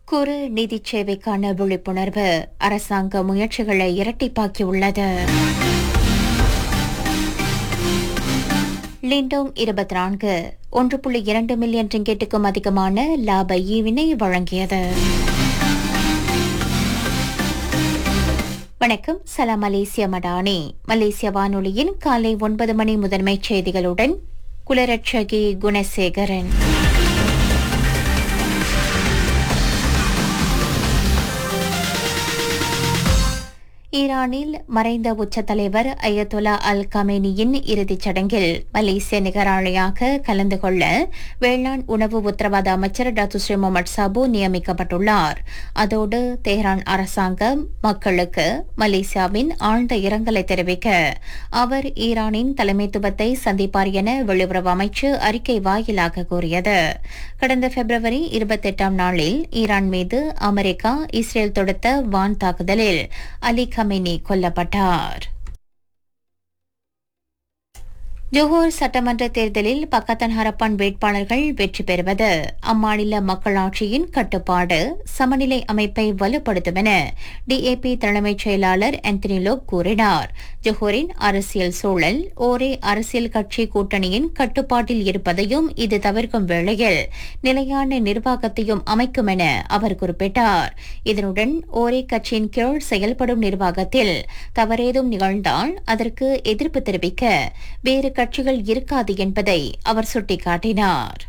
குறு நிதி சேவைக்கான விழிப்புணர்வு அரசாங்க முயற்சிகளை இரட்டிப்பாக்கியுள்ளது லிண்டோங் இருபத்தி நான்கு ஒன்று புள்ளி இரண்டு மில்லியன் ரிங்கெட்டுக்கும் அதிகமான லாப ஈவினை வழங்கியது வணக்கம் சலாம் மலேசிய மடானி மலேசிய வானொலியின் காலை ஒன்பது மணி முதன்மைச் செய்திகளுடன் குலரட்சகி குணசேகரன் ஈரானில் மறைந்த உச்ச தலைவர் அயத்துல்லா அல் கமேனியின் இறுதிச் சடங்கில் மலேசிய நிகராளியாக கலந்து கொள்ள வேளாண் உணவு உத்தரவாத அமைச்சர் டாக்டர் ஸ்ரீ முகமது சாபு நியமிக்கப்பட்டுள்ளார் அதோடு தெஹ்ரான் அரசாங்கம் மக்களுக்கு மலேசியாவின் ஆழ்ந்த இரங்கலை தெரிவிக்க அவர் ஈரானின் தலைமைத்துவத்தை சந்திப்பார் என வெளியுறவு அமைச்சு அறிக்கை வாயிலாக கூறியது கடந்த பிப்ரவரி இருபத்தெட்டாம் நாளில் ஈரான் மீது அமெரிக்கா இஸ்ரேல் தொடுத்த வான் தாக்குதலில் அலி கமினி கொல்லப்பட்டார் ஜோஹர் சட்டமன்ற தேர்தலில் பக்கத்தன் ஹரப்பான் வேட்பாளர்கள் வெற்றி பெறுவது அம்மாநில மக்களாட்சியின் கட்டுப்பாடு சமநிலை அமைப்பை வலுப்படுத்தும் என டிஏபி தலைமைச் செயலாளர் ஆந்தனி லோக் கூறினார் ஜோஹரின் அரசியல் சூழல் ஓரே அரசியல் கட்சி கூட்டணியின் கட்டுப்பாட்டில் இருப்பதையும் இது தவிர்க்கும் வேளையில் நிலையான நிர்வாகத்தையும் அமைக்கும் என அவர் குறிப்பிட்டார் இதனுடன் ஓரே கட்சியின் கீழ் செயல்படும் நிர்வாகத்தில் தவறேதும் நிகழ்ந்தால் அதற்கு எதிர்ப்பு தெரிவிக்க வேறு கட்சிகள் இருக்காது என்பதை அவர் சுட்டிக்காட்டினார்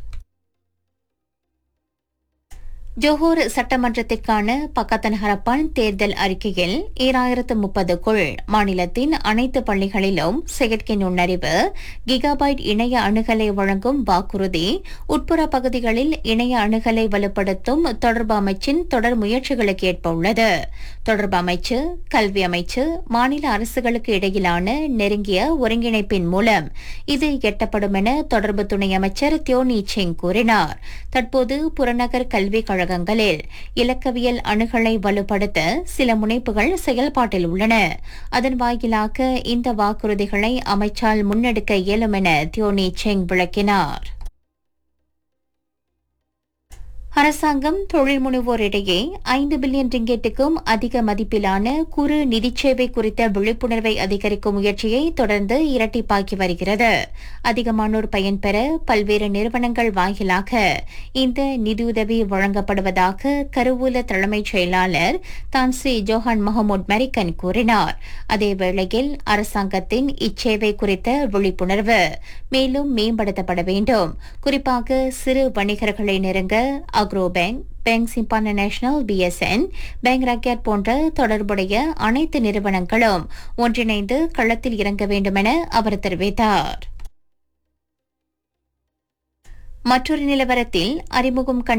ஜோஹர் சட்டமன்றத்திற்கான பக்கத்தன் ஹரப்பான் தேர்தல் அறிக்கையில் ஈராயிரத்து முப்பதுக்குள் மாநிலத்தின் அனைத்து பள்ளிகளிலும் செயற்கை நுண்ணறிவு கிகாபைட் இணைய அணுகலை வழங்கும் வாக்குறுதி உட்புற பகுதிகளில் இணைய அணுகலை வலுப்படுத்தும் தொடர்பு அமைச்சின் தொடர் முயற்சிகளுக்கு ஏற்ப உள்ளது தொடர்பு அமைச்சு கல்வி அமைச்சு மாநில அரசுகளுக்கு இடையிலான நெருங்கிய ஒருங்கிணைப்பின் மூலம் இது எட்டப்படும் என தொடர்பு துணை அமைச்சர் தியோனி சிங் கூறினார் தற்போது புறநகர் கல்விக் கழகங்களில் இலக்கவியல் அணுகலை வலுப்படுத்த சில முனைப்புகள் செயல்பாட்டில் உள்ளன அதன் வாயிலாக இந்த வாக்குறுதிகளை அமைச்சால் முன்னெடுக்க இயலும் என தியோனி செங் விளக்கினார் அரசாங்கம் தொழில் முனைவோரிடையே ஐந்து பில்லியன் ரிங்கெட்டுக்கும் அதிக மதிப்பிலான குறு நிதிச் சேவை குறித்த விழிப்புணர்வை அதிகரிக்கும் முயற்சியை தொடர்ந்து இரட்டிப்பாக்கி வருகிறது அதிகமானோர் பயன்பெற பல்வேறு நிறுவனங்கள் வாயிலாக இந்த நிதியுதவி வழங்கப்படுவதாக கருவூல தலைமைச் செயலாளர் தான்ஸ்ரீ ஜோஹான் மஹமூத் மெரிக்கன் கூறினார் அதேவேளையில் அரசாங்கத்தின் இச்சேவை குறித்த விழிப்புணர்வு மேலும் மேம்படுத்தப்பட வேண்டும் குறிப்பாக சிறு வணிகர்களை நெருங்க அக்ரோ பேங்க் பேங்க் சிம்பான நேஷனல் பிஎஸ்என் பேங்க் ராக்கெட் போன்ற தொடர்புடைய அனைத்து நிறுவனங்களும் ஒன்றிணைந்து களத்தில் இறங்க வேண்டும் என அவர் தெரிவித்தார் மற்றொரு நிலவரத்தில் அறிமுகம் கண்ட